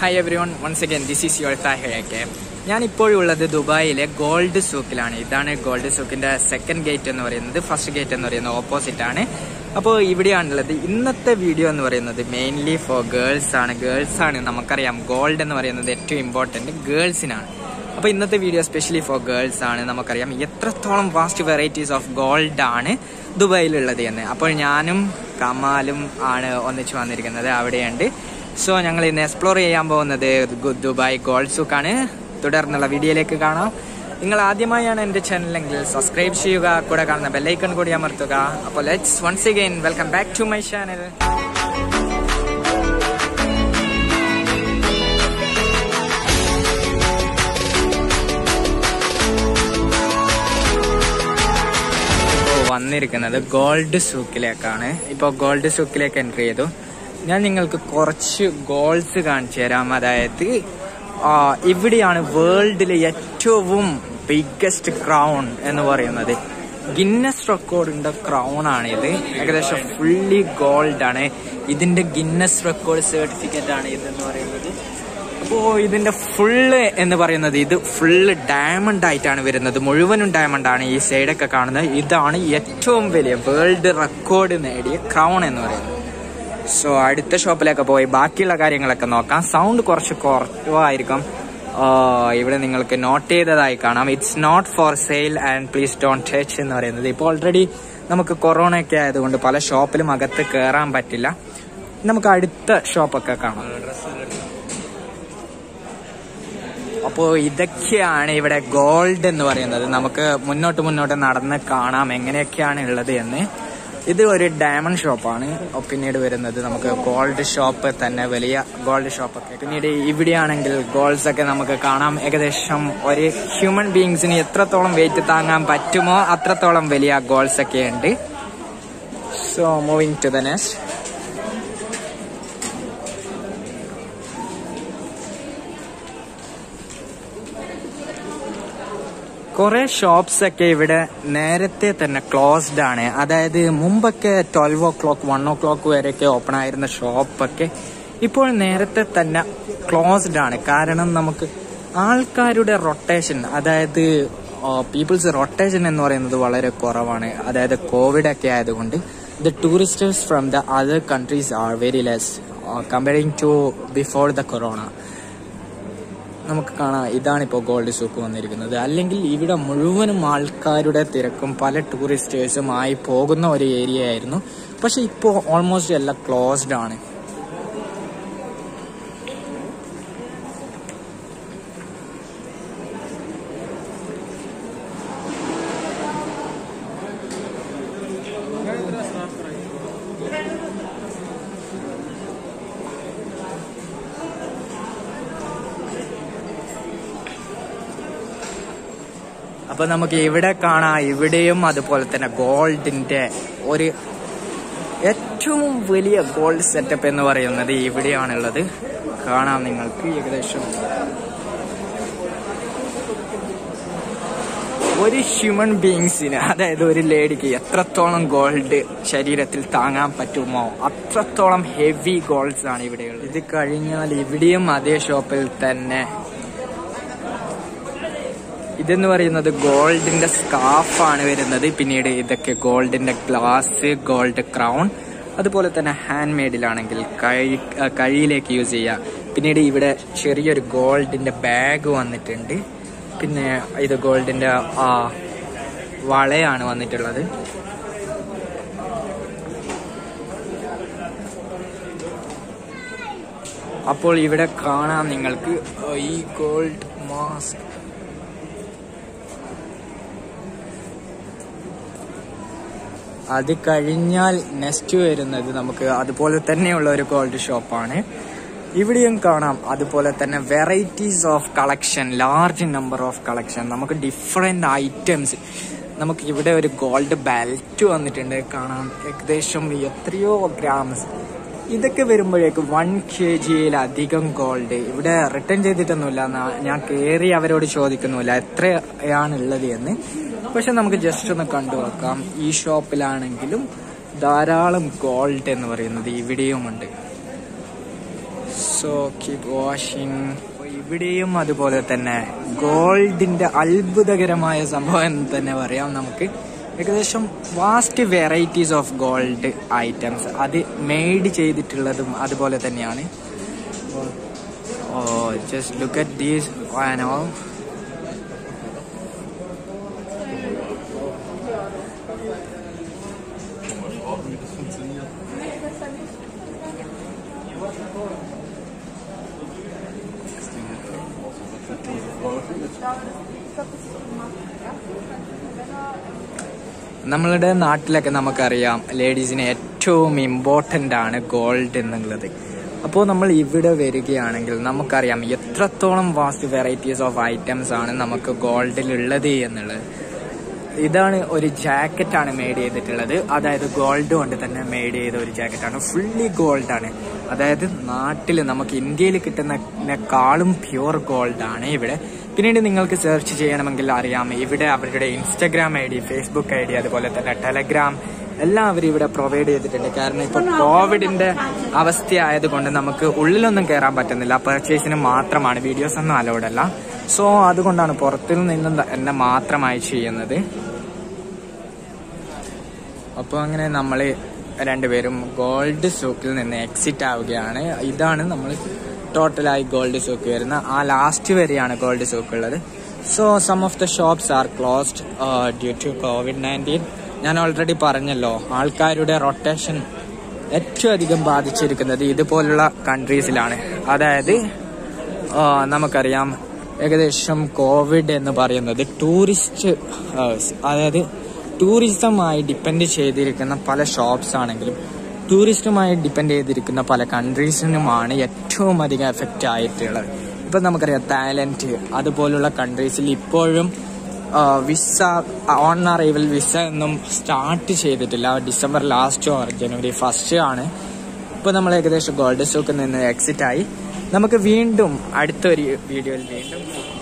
hi everyone once again this is your താഹയൊക്കെ ഞാൻ ഇപ്പോഴുള്ളത് ദുബായിലെ ഗോൾഡ് സൂക്കിലാണ് ഇതാണ് ഗോൾഡ് സൂക്കിന്റെ സെക്കൻഡ് ഗേറ്റ് എന്ന് പറയുന്നത് ഫസ്റ്റ് ഗേറ്റ് എന്ന് പറയുന്നത് ഓപ്പോസിറ്റ് ആണ് അപ്പോൾ ഇവിടെയാണുള്ളത് ഇന്നത്തെ വീഡിയോ എന്ന് പറയുന്നത് മെയിൻലി ഫോർ ഗേൾസ് ആണ് ഗേൾസ് ആണ് നമുക്കറിയാം ഗോൾഡ് എന്ന് പറയുന്നത് ഏറ്റവും ഇമ്പോർട്ടന്റ് ഗേൾസിനാണ് അപ്പോൾ ഇന്നത്തെ വീഡിയോ സ്പെഷ്യലി ഫോർ ഗേൾസ് ആണ് നമുക്കറിയാം എത്രത്തോളം വാസ്റ്റ് വെറൈറ്റീസ് ഓഫ് ഗോൾഡ് ആണ് ദുബായിലുള്ളത് എന്ന് അപ്പോൾ ഞാനും കമാലും ആണ് ഒന്നിച്ച് വന്നിരിക്കുന്നത് അവിടെയുണ്ട് സോ ഞങ്ങൾ ഇന്ന് എക്സ്പ്ലോർ ചെയ്യാൻ പോകുന്നത് ഗു- ദുബായ് ഗോൾഡ് സൂക്കാണ് തുടർന്നുള്ള വീഡിയോയിലേക്ക് കാണാം നിങ്ങൾ ആദ്യമായാണ് എൻ്റെ ചാനലെങ്കിൽ സബ്സ്ക്രൈബ് ചെയ്യുക കൂടെ കാണുന്ന ബെല്ലൈക്കൺ കൂടി അമർത്തുക അപ്പോൾ let's once again welcome back to my channel ഇപ്പോൾ വന്നിരിക്കുന്നത് ഗോൾഡ് സൂക്കിലേക്കാണ് ഇപ്പോൾ ഗോൾഡ് സൂക്കിലേക്ക് എൻട്രി ചെയ്തു ഞാൻ നിങ്ങൾക്ക് കുറച്ച് ഗോൾസ് കാണിച്ചു തരാം അതായത് ആ, ഇവിടെയാണ് വേൾഡിലെ ഏറ്റവും ബിഗ്ഗസ്റ്റ് ക്രൗൺ എന്ന് പറയുന്നത് ഗിന്നസ് റെക്കോർഡിന്റെ ക്രൗൺ ആണ് ഇത് ഏകദേശം ഫുള്ളി ഗോൾഡ് ആണ് ഇതിന്റെ ഗിന്നസ് റെക്കോർഡ് സർട്ടിഫിക്കറ്റ് ആണ് ഇതെന്ന് പറയുന്നത് അപ്പോ ഇതിന്റെ ഫുള്ള് എന്ന് പറയുന്നത് ഇത് ഫുള്ള് ഡയമണ്ട് ആയിട്ടാണ് വരുന്നത് മുഴുവനും ഡയമണ്ട് ആണ് ഈ സൈഡൊക്കെ കാണുന്നത് ഇതാണ് ഏറ്റവും വലിയ വേൾഡ് റെക്കോർഡ് നേടിയ ക്രൗൺ എന്ന് പറയുന്നത് സോ അടുത്ത ഷോപ്പിലൊക്കെ പോയി ബാക്കിയുള്ള കാര്യങ്ങളൊക്കെ നോക്കാം സൗണ്ട് കുറച്ച് കുറവായിരിക്കും ആ, ഇവിടെ നിങ്ങൾക്ക് നോട്ട് ചെയ്തതായി കാണാം it's not for sale and please don't touch എന്ന് പറയുന്നത് ഇപ്പോൾ ഓൾറെഡി നമുക്ക് കൊറോണ ഒക്കെ ആയതുകൊണ്ട് പല ഷോപ്പിലും അകത്ത് കയറാൻ പറ്റില്ല നമുക്ക് അടുത്ത ഷോപ്പൊക്കെ കാണാം അപ്പോൾ ഇതൊക്കെയാണ് ഇവിടെ ഗോൾഡ് എന്ന് പറയുന്നത് നമുക്ക് മുന്നോട്ട് മുന്നോട്ട് നടന്ന് കാണാം എങ്ങനെയൊക്കെയാണ് ഉള്ളത് എന്ന് ഇത് ഒരു ഡയമണ്ട് ഷോപ്പാണ് പിന്നീട് വരുന്നത് നമുക്ക് ഗോൾഡ് ഷോപ്പ് തന്നെ വലിയ ഗോൾഡ് ഷോപ്പൊക്കെ പിന്നീട് ഇവിടെയാണെങ്കിൽ ഗോൾഡ്സ് ഒക്കെ നമുക്ക് കാണാം ഏകദേശം ഒരു ഹ്യൂമൻ ബീങ്സിന് എത്രത്തോളം വെയിറ്റ് താങ്ങാൻ പറ്റുമോ അത്രത്തോളം വലിയ ഗോൾസ് ഒക്കെ ഉണ്ട് so moving to the next കുറെ ഷോപ്സ് ഒക്കെ ഇവിടെ നേരത്തെ തന്നെ ക്ലോസ്ഡ് ആണ് അതായത് മുമ്പൊക്കെ twelve o'clock one o'clock വരെയൊക്കെ ഓപ്പൺ ആയിരുന്ന ഷോപ്പൊക്കെ ഇപ്പോൾ നേരത്തെ തന്നെ ക്ലോസ്ഡ് ആണ് കാരണം നമുക്ക് ആൾക്കാരുടെ റൊട്ടേഷൻ അതായത് പീപ്പിൾസ് റൊട്ടേഷൻ എന്ന് പറയുന്നത് വളരെ കുറവാണ് അതായത് കോവിഡ് ഒക്കെ ആയതുകൊണ്ട് the touristers from the other countries are very less comparing to before the corona നമുക്ക് കാണാം ഇതാണിപ്പോൾ ഗോൾഡ് സൂക്ക് വന്നിരിക്കുന്നത് അല്ലെങ്കിൽ ഇവിടെ മുഴുവനും ആൾക്കാരുടെ തിരക്കും പല ടൂറിസ്റ്റേഴ്സും ആയി പോകുന്ന ഒരു ഏരിയ ആയിരുന്നു പക്ഷെ ഇപ്പോൾ ഓൾമോസ്റ്റ് എല്ലാം ക്ലോസ്ഡ് ആണ് അപ്പൊ നമുക്ക് ഇവിടെ കാണാം ഇവിടെയും അതുപോലെ തന്നെ ഗോൾഡിന്റെ ഒരു ഏറ്റവും വലിയ ഗോൾഡ് സെറ്റപ്പ് എന്ന് പറയുന്നത് ഇവിടെയാണുള്ളത് കാണാം നിങ്ങൾക്ക് ഏകദേശം ഒരു ഹ്യൂമൻ ബീങ്സിന് അതായത് ഒരു ലേഡിക്ക് എത്രത്തോളം ഗോൾഡ് ശരീരത്തിൽ താങ്ങാൻ പറ്റുമോ അത്രത്തോളം ഹെവി ഗോൾഡ്സ് ആണ് ഇവിടെയുള്ളത് ഇത് കഴിഞ്ഞാൽ ഇവിടെയും അതേ ഷോപ്പിൽ തന്നെ ഇതെന്ന് പറയുന്നത് ഗോൾഡിന്റെ സ്കാഫ് ആണ് വരുന്നത് പിന്നീട് ഇതൊക്കെ ഗോൾഡിന്റെ ഗ്ലാസ് ഗോൾഡ് ക്രൗൺ അതുപോലെ തന്നെ ഹാൻഡ് മെയ്ഡിലാണെങ്കിൽ കഴി ആ, കഴിയിലേക്ക് യൂസ് ചെയ്യാം പിന്നീട് ഇവിടെ ചെറിയൊരു ഗോൾഡിന്റെ ബാഗ് വന്നിട്ടുണ്ട് പിന്നെ ഇത് ഗോൾഡിന്റെ ആ വളയാണ് വന്നിട്ടുള്ളത് അപ്പോൾ ഇവിടെ കാണാം നിങ്ങൾക്ക് ഈ ഗോൾഡ് മാസ്ക് അത് കഴിഞ്ഞാൽ നെക്സ്റ്റ് വരുന്നത് നമുക്ക് അതുപോലെ തന്നെയുള്ള ഒരു ഗോൾഡ് ഷോപ്പാണ് ഇവിടെയും കാണാം അതുപോലെ തന്നെ varieties of collection large number of collection നമുക്ക് ഡിഫറെന്റ് ഐറ്റംസ് നമുക്ക് ഇവിടെ ഒരു ഗോൾഡ് ബെൽറ്റ് വന്നിട്ടുണ്ട് കാണാം ഏകദേശം എത്രയോ ഗ്രാംസ് ഇതൊക്കെ വരുമ്പോഴേക്ക് വൺ കെ ജിയിലധികം ഗോൾഡ് ഇവിടെ റിട്ടേൺ ചെയ്തിട്ടൊന്നുമില്ല നാ- ഞാൻ കയറി അവരോട് ചോദിക്കുന്നുമില്ല എത്രയാണ് ഉള്ളത് എന്ന് പക്ഷെ നമുക്ക് ജസ്റ്റ് ഒന്ന് കണ്ടു നോക്കാം ഈ ഷോപ്പിലാണെങ്കിലും ധാരാളം ഗോൾഡ് എന്ന് പറയുന്നത് ഇവിടെയുമുണ്ട് സോ കീപ് വാഷിംഗ് ഇവിടെയും അതുപോലെ തന്നെ ഗോൾഡിന്റെ അത്ഭുതകരമായ സംഭവം എന്ന് തന്നെ പറയാം നമുക്ക് ഏകദേശം vast varieties of gold items അത് മെയ്ഡ് ചെയ്തിട്ടുള്ളതും അതുപോലെ തന്നെയാണ് oh just look at these and all നമ്മളുടെ നാട്ടിലൊക്കെ നമുക്കറിയാം ലേഡീസിന് ഏറ്റവും ഇമ്പോർട്ടൻ്റ് ആണ് ഗോൾഡ് എന്നുള്ളത് അപ്പോൾ നമ്മൾ ഇവിടെ വരികയാണെങ്കിൽ നമുക്കറിയാം എത്രത്തോളം വാസ്റ്റ് വെറൈറ്റീസ് ഓഫ് ഐറ്റംസ് ആണ് നമുക്ക് ഗോൾഡിൽ ഉള്ളത് എന്നുള്ളത് ഇതാണ് ഒരു ജാക്കറ്റാണ് മെയ്ഡ് ചെയ്തിട്ടുള്ളത് അതായത് ഗോൾഡ് കൊണ്ട് തന്നെ മെയ്ഡ് ചെയ്ത ഒരു ജാക്കറ്റാണ് ഫുള്ളി ഗോൾഡ് ആണ് അതായത് നാട്ടിൽ നമുക്ക് ഇന്ത്യയിൽ കിട്ടുന്നതിനേക്കാളും പ്യുവർ ഗോൾഡ് ആണ് ഇവിടെ പിന്നീട് നിങ്ങൾക്ക് സെർച്ച് ചെയ്യണമെങ്കിൽ അറിയാം ഇവിടെ അവരുടെ Instagram I D Facebook I D അതുപോലെ തന്നെ ടെലഗ്രാം എല്ലാം അവർ ഇവിടെ പ്രൊവൈഡ് ചെയ്തിട്ടുണ്ട് കാരണം ഇപ്പൊ കോവിഡിന്റെ അവസ്ഥയായതുകൊണ്ട് നമുക്ക് ഉള്ളിലൊന്നും കയറാൻ പറ്റുന്നില്ല പർച്ചേസിന് മാത്രമാണ് വീഡിയോസ് ഒന്നും അലൗഡ് അല്ല സോ അതുകൊണ്ടാണ് പുറത്തിൽ നിന്നും എന്നെ മാത്രമായി ചെയ്യുന്നത് അപ്പോൾ അങ്ങനെ നമ്മൾ രണ്ടുപേരും ഗോൾഡ് സൂക്കിൽ നിന്ന് എക്സിറ്റ് ആവുകയാണ് ഇതാണ് നമ്മൾ ടോട്ടലായി ഗോൾഡ് സൂക്ക് വരുന്ന ആ ലാസ്റ്റ് വരെയാണ് ഗോൾഡ് സൂക്ക് ഉള്ളത് so some of the shops are closed due to covid nineteen ഞാൻ ഓൾറെഡി പറഞ്ഞല്ലോ ആൾക്കാരുടെ റൊട്ടേഷൻ ഏറ്റവും അധികം ബാധിച്ചിരിക്കുന്നത് ഇതുപോലുള്ള കൺട്രീസിലാണ് അതായത് ആ, നമുക്കറിയാം ഏകദേശം കോവിഡ് എന്ന് പറയുന്നത് ടൂറിസ്റ്റ് അതായത് ടൂറിസമായി ഡിപ്പെൻഡ് ചെയ്തിരിക്കുന്ന പല ഷോപ്സ് ആണെങ്കിലും ടൂറിസ്റ്റുമായി ഡിപ്പെൻഡ് ചെയ്തിരിക്കുന്ന പല കൺട്രീസിനുമാണ് ഏറ്റവും അധികം എഫക്റ്റ് ആയിട്ടുള്ളത് ഇപ്പം നമുക്കറിയാം തായ്ലൻഡ് അതുപോലുള്ള കൺട്രീസിൽ ഇപ്പോഴും വിസ ഓൺ അറൈവൽ വിസ ഒന്നും സ്റ്റാർട്ട് ചെയ്തിട്ടില്ല December last or January first ആണ് ഇപ്പോൾ നമ്മൾ ഏകദേശം ഗോൾഡ് സ്റ്റോക്കിൽ നിന്ന് എക്സിറ്റ് ആയി നമുക്ക് വീണ്ടും അടുത്തൊരു വീഡിയോയിൽ വീണ്ടും